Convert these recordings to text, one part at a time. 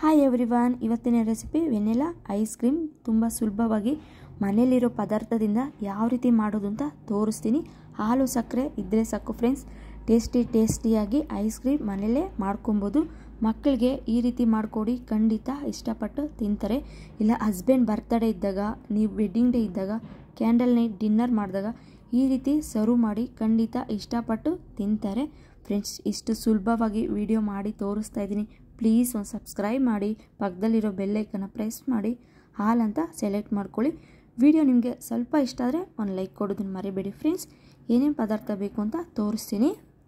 hi everyone ಇವತ್ತಿನ recipe vanilla ice cream ತುಂಬ ಸುಲಭವಾಗಿ ಮನೆಯಲ್ಲಿರೋ ಪದಾರ್ಥದಿಂದ ಯಾವ ರೀತಿ ಮಾಡೋದು ಅಂತ ತೋರಿಸ್ತೀನಿ ಹಾಲು ಸಕ್ಕರೆ ಇದ್ದರೆ ಸಾಕು ಫ್ರೆಂಡ್ಸ್ ಟೇಸ್ಟಿ ಟೇಸ್ಟಿಯಾಗಿ ಐಸ್ ಕ್ರೀಮ್ ಮನೆಯಲ್ಲೇ ಮಾಡ್ಕೊಬೋದು ಮಕ್ಕಳಿಗೆ ಈ ರೀತಿ ಮಾಡಿಕೊಡಿ ಖಂಡಿತ ಇಷ್ಟಪಟ್ಟು ತಿಂತಾರೆ ಇಲ್ಲ ಹಸ್ಬೆಂಡ್ ಬರ್ತ್ಡೇ ಇದ್ದಾಗ ನೀವು ವೆಡ್ಡಿಂಗ್ ಡೇ ಇದ್ದಾಗ ಕ್ಯಾಂಡಲ್ ನೈಟ್ ಡಿನ್ನರ್ ಮಾಡಿದಾಗ ಈ ರೀತಿ ಸರ್ವ್ ಮಾಡಿ ಖಂಡಿತ ಇಷ್ಟಪಟ್ಟು ತಿಂತಾರೆ ಫ್ರೆಂಡ್ಸ್ ಇಷ್ಟು ಸುಲಭವಾಗಿ ವಿಡಿಯೋ ಮಾಡಿ ತೋರಿಸ್ತಾ ಇದ್ದೀನಿ ಪ್ಲೀಸ್ ಒಂದು ಸಬ್ಸ್ಕ್ರೈಬ್ ಮಾಡಿ ಪಕ್ಕದಲ್ಲಿರೋ ಬೆಲ್ಲೈಕನ್ನು ಪ್ರೆಸ್ ಮಾಡಿ ಹಾಲಂತ ಸೆಲೆಕ್ಟ್ ಮಾಡ್ಕೊಳ್ಳಿ ವಿಡಿಯೋ ನಿಮಗೆ ಸ್ವಲ್ಪ ಇಷ್ಟ ಆದರೆ ಒಂದು ಲೈಕ್ ಕೊಡೋದನ್ನು ಮರಿಬೇಡಿ ಫ್ರೆಂಡ್ಸ್ ಏನೇನು ಪದಾರ್ಥ ಬೇಕು ಅಂತ ತೋರಿಸ್ತೀನಿ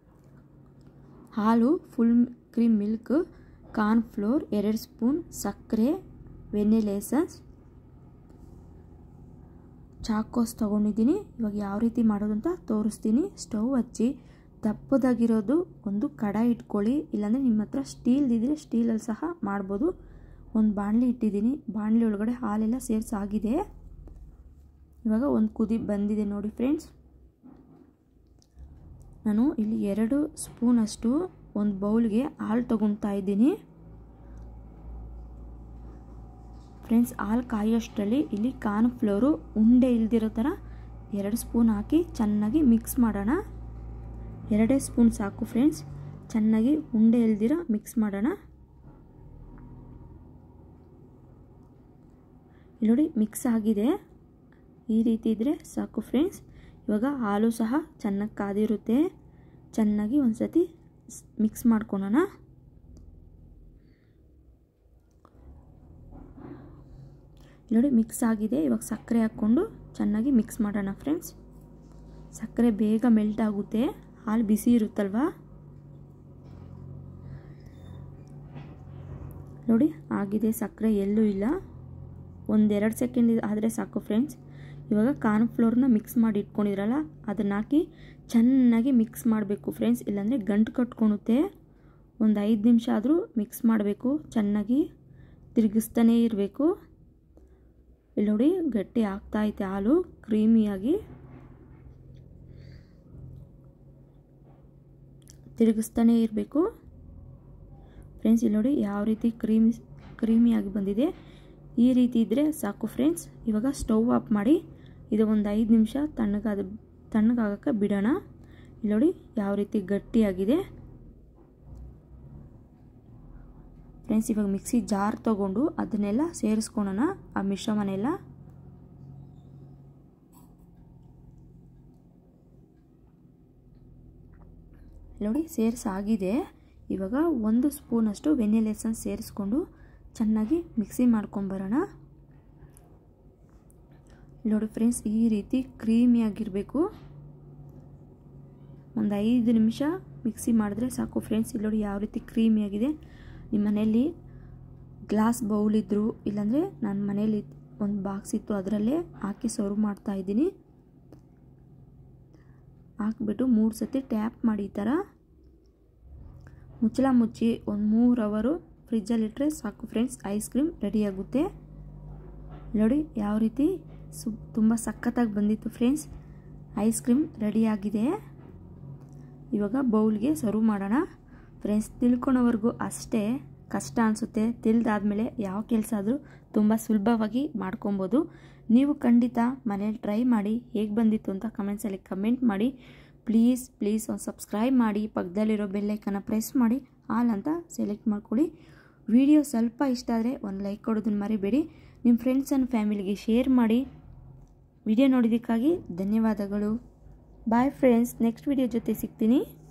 ಹಾಲು full cream milk corn flour ಎರಡು ಸ್ಪೂನ್ ಸಕ್ಕರೆ ವೆನಿಲ್ ಎಸನ್ಸ್ ಚಾಕೋಸ್ ತೊಗೊಂಡಿದ್ದೀನಿ ಇವಾಗ ಯಾವ ರೀತಿ ಮಾಡೋದು ಅಂತ ತೋರಿಸ್ತೀನಿ ಸ್ಟವ್ ಹಚ್ಚಿ ದಪ್ಪದಾಗಿರೋದು ಒಂದು ಕಡಾಯಿ ಇಟ್ಕೊಳ್ಳಿ ಇಲ್ಲಾಂದರೆ ನಿಮ್ಮ ಹತ್ರ ಸ್ಟೀಲ್ದಿದ್ರೆ ಸ್ಟೀಲಲ್ಲಿ ಸಹ ಮಾಡ್ಬೋದು ಒಂದು ಬಾಣಲಿ ಇಟ್ಟಿದ್ದೀನಿ ಬಾಣಲಿ ಒಳಗಡೆ ಹಾಲೆಲ್ಲ ಸೇರಿಸಾಗಿದೆ ಇವಾಗ ಒಂದು ಕುದಿ ಬಂದಿದೆ ನೋಡಿ ಫ್ರೆಂಡ್ಸ್ ನಾನು ಇಲ್ಲಿ ಎರಡು ಸ್ಪೂನಷ್ಟು ಒಂದು ಬೌಲ್ಗೆ ಹಾಲು ತೊಗೊಳ್ತಾ ಇದ್ದೀನಿ ಫ್ರೆಂಡ್ಸ್ ಹಾಲು ಕಾಯೋಷ್ಟರಲ್ಲಿ ಇಲ್ಲಿ ಕಾರ್ನ್ ಫ್ಲೋರು ಉಂಡೆ ಇಲ್ದಿರೋ ಥರ ಎರಡು ಸ್ಪೂನ್ ಹಾಕಿ ಚೆನ್ನಾಗಿ ಮಿಕ್ಸ್ ಮಾಡೋಣ ಎರಡೇ ಸ್ಪೂನ್ ಸಾಕು ಫ್ರೆಂಡ್ಸ್ ಚೆನ್ನಾಗಿ ಉಂಡೆ ಇಲ್ದಿರೋ ಮಿಕ್ಸ್ ಮಾಡೋಣ ಇಲ್ಲಿ ನೋಡಿ ಮಿಕ್ಸ್ ಆಗಿದೆ ಈ ರೀತಿ ಇದ್ದರೆ ಸಾಕು ಫ್ರೆಂಡ್ಸ್ ಇವಾಗ ಹಾಲು ಸಹ ಚೆನ್ನಾಗಿ ಕಾದಿರುತ್ತೆ ಚೆನ್ನಾಗಿ ಒಂದು ಸತಿ ಮಿಕ್ಸ್ ಮಾಡ್ಕೊಳೋಣ ನೋಡಿ ಮಿಕ್ಸ್ ಆಗಿದೆ ಇವಾಗ ಸಕ್ಕರೆ ಹಾಕ್ಕೊಂಡು ಚೆನ್ನಾಗಿ ಮಿಕ್ಸ್ ಮಾಡೋಣ ಫ್ರೆಂಡ್ಸ್ ಸಕ್ಕರೆ ಬೇಗ ಮೆಲ್ಟ್ ಆಗುತ್ತೆ ಹಾಲು ಬಿಸಿ ಇರುತ್ತಲ್ವಾ ನೋಡಿ ಆಗಿದೆ ಸಕ್ಕರೆ ಎಲ್ಲೂ ಇಲ್ಲ ಒಂದೆರಡು ಸೆಕೆಂಡ್ ಆದರೆ ಸಾಕು ಫ್ರೆಂಡ್ಸ್ ಇವಾಗ ಕಾರ್ನ್ ಫ್ಲೋರ್ನ ಮಿಕ್ಸ್ ಮಾಡಿ ಇಟ್ಕೊಂಡಿದ್ರಲ್ಲ ಅದನ್ನು ಹಾಕಿ ಚೆನ್ನಾಗಿ ಮಿಕ್ಸ್ ಮಾಡಬೇಕು ಫ್ರೆಂಡ್ಸ್ ಇಲ್ಲಾಂದರೆ ಗಂಟು ಕಟ್ಕೊಳುತ್ತೆ ಒಂದು ಐದು ನಿಮಿಷ ಆದರೂ ಮಿಕ್ಸ್ ಮಾಡಬೇಕು ಚೆನ್ನಾಗಿ ತಿರುಗಿಸ್ತಾನೇ ಇರಬೇಕು ಇಲ್ಲಿ ನೋಡಿ ಗಟ್ಟಿ ಆಗ್ತಾೈತೆ ಹಾಲು ಕ್ರೀಮಿಯಾಗಿ ತಿರುಗಿಸ್ತಾನೇ ಇರಬೇಕು ಫ್ರೆಂಡ್ಸ್ ಇಲ್ಲಿ ನೋಡಿ ಯಾವ ರೀತಿ ಕ್ರೀಮಿ ಕ್ರೀಮಿಯಾಗಿ ಬಂದಿದೆ ಈ ರೀತಿ ಇದ್ದರೆ ಸಾಕು ಫ್ರೆಂಡ್ಸ್ ಇವಾಗ ಸ್ಟವ್ ಆಫ್ ಮಾಡಿ ಇದು ಒಂದು ಐದು ನಿಮಿಷ ತಣ್ಣಗಾದ ತಣ್ಣಗಾಗಕ್ಕೆ ಬಿಡೋಣ ಇಲ್ಲಿ ನೋಡಿ ಯಾವ ರೀತಿ ಗಟ್ಟಿಯಾಗಿದೆ ಫ್ರೆಂಡ್ಸ್ ಇವಾಗ ಮಿಕ್ಸಿ ಜಾರ್ ತೊಗೊಂಡು ಅದನ್ನೆಲ್ಲ ಸೇರಿಸ್ಕೊಳೋಣ ಆ ಮಿಶ್ರಮನೆಲ್ಲ ನೋಡಿ ಸೇರಿಸಾಗಿದೆ ಇವಾಗ ಒಂದು ಸ್ಪೂನಷ್ಟು ವೆನಿಲ್ ಎಸನ್ಸ್ ಸೇರಿಸ್ಕೊಂಡು ಚೆನ್ನಾಗಿ ಮಿಕ್ಸಿ ಮಾಡ್ಕೊಂಬರೋಣ ನೋಡಿ ಫ್ರೆಂಡ್ಸ್ ಈ ರೀತಿ ಕ್ರೀಮಿಯಾಗಿರಬೇಕು ಒಂದು ಐದು ನಿಮಿಷ ಮಿಕ್ಸಿ ಮಾಡಿದ್ರೆ ಸಾಕು ಫ್ರೆಂಡ್ಸ್ ಇಲ್ಲಿ ನೋಡಿ ಯಾವ ರೀತಿ ಕ್ರೀಮಿಯಾಗಿದೆ ನಿಮ್ಮ ಮನೆಯಲ್ಲಿ ಗ್ಲಾಸ್ ಬೌಲ್ ಇದ್ದರು ಇಲ್ಲಾಂದರೆ ನನ್ನ ಮನೇಲಿ ಒಂದು ಬಾಕ್ಸ್ ಇತ್ತು ಅದರಲ್ಲೇ ಹಾಕಿ ಸರ್ವ್ ಮಾಡ್ತಾ ಇದ್ದೀನಿ ಹಾಕ್ಬಿಟ್ಟು ಮೂರು ಸತಿ ಟ್ಯಾಪ್ ಮಾಡಿ ಈ ಥರ ಮುಚ್ಚಳ ಮುಚ್ಚಿ ಒಂದು ಮೂರು ಅವರು ಫ್ರಿಜ್ಜಲ್ಲಿಟ್ಟರೆ ಸಾಕು ಫ್ರೆಂಡ್ಸ್ ಐಸ್ ಕ್ರೀಮ್ ರೆಡಿಯಾಗುತ್ತೆ ನೋಡಿ ಯಾವ ರೀತಿ ಸು ತುಂಬ ಸಖತ್ತಾಗಿ ಬಂದಿತ್ತು ಫ್ರೆಂಡ್ಸ್ ಐಸ್ ಕ್ರೀಮ್ ರೆಡಿಯಾಗಿದೆ ಇವಾಗ ಬೌಲ್ಗೆ ಸರ್ವ್ ಮಾಡೋಣ ಫ್ರೆಂಡ್ಸ್ ತಿಳ್ಕೊಳೋವರೆಗೂ ಅಷ್ಟೇ ಕಷ್ಟ ಅನಿಸುತ್ತೆ ತಿಳಿದಾದ್ಮೇಲೆ ಯಾವ ಕೆಲಸ ಆದರೂ ತುಂಬ ಸುಲಭವಾಗಿ ಮಾಡ್ಕೊಬೋದು ನೀವು ಖಂಡಿತ ಮನೇಲಿ ಟ್ರೈ ಮಾಡಿ ಹೇಗೆ ಬಂದಿತ್ತು ಅಂತ ಕಮೆಂಟ್ಸಲ್ಲಿ ಕಮೆಂಟ್ ಮಾಡಿ ಪ್ಲೀಸ್ ಪ್ಲೀಸ್ ಒಂದು ಸಬ್ಸ್ಕ್ರೈಬ್ ಮಾಡಿ ಪಕ್ಕದಲ್ಲಿರೋ ಬೆಲ್ಲೈಕನ್ನು ಪ್ರೆಸ್ ಮಾಡಿ ಆಲ್ ಅಂತ ಸೆಲೆಕ್ಟ್ ಮಾಡ್ಕೊಳ್ಳಿ ವಿಡಿಯೋ ಸ್ವಲ್ಪ ಇಷ್ಟ ಆದರೆ ಒಂದು ಲೈಕ್ ಕೊಡೋದನ್ನು ಮರಿಬೇಡಿ ನಿಮ್ಮ ಫ್ರೆಂಡ್ಸ್ ಆ್ಯಂಡ್ ಫ್ಯಾಮಿಲಿಗೆ ಶೇರ್ ಮಾಡಿ ವಿಡಿಯೋ ನೋಡಿದ್ದಕ್ಕಾಗಿ ಧನ್ಯವಾದಗಳು ಬಾಯ್ ಫ್ರೆಂಡ್ಸ್ ನೆಕ್ಸ್ಟ್ ವಿಡಿಯೋ ಜೊತೆ ಸಿಗ್ತೀನಿ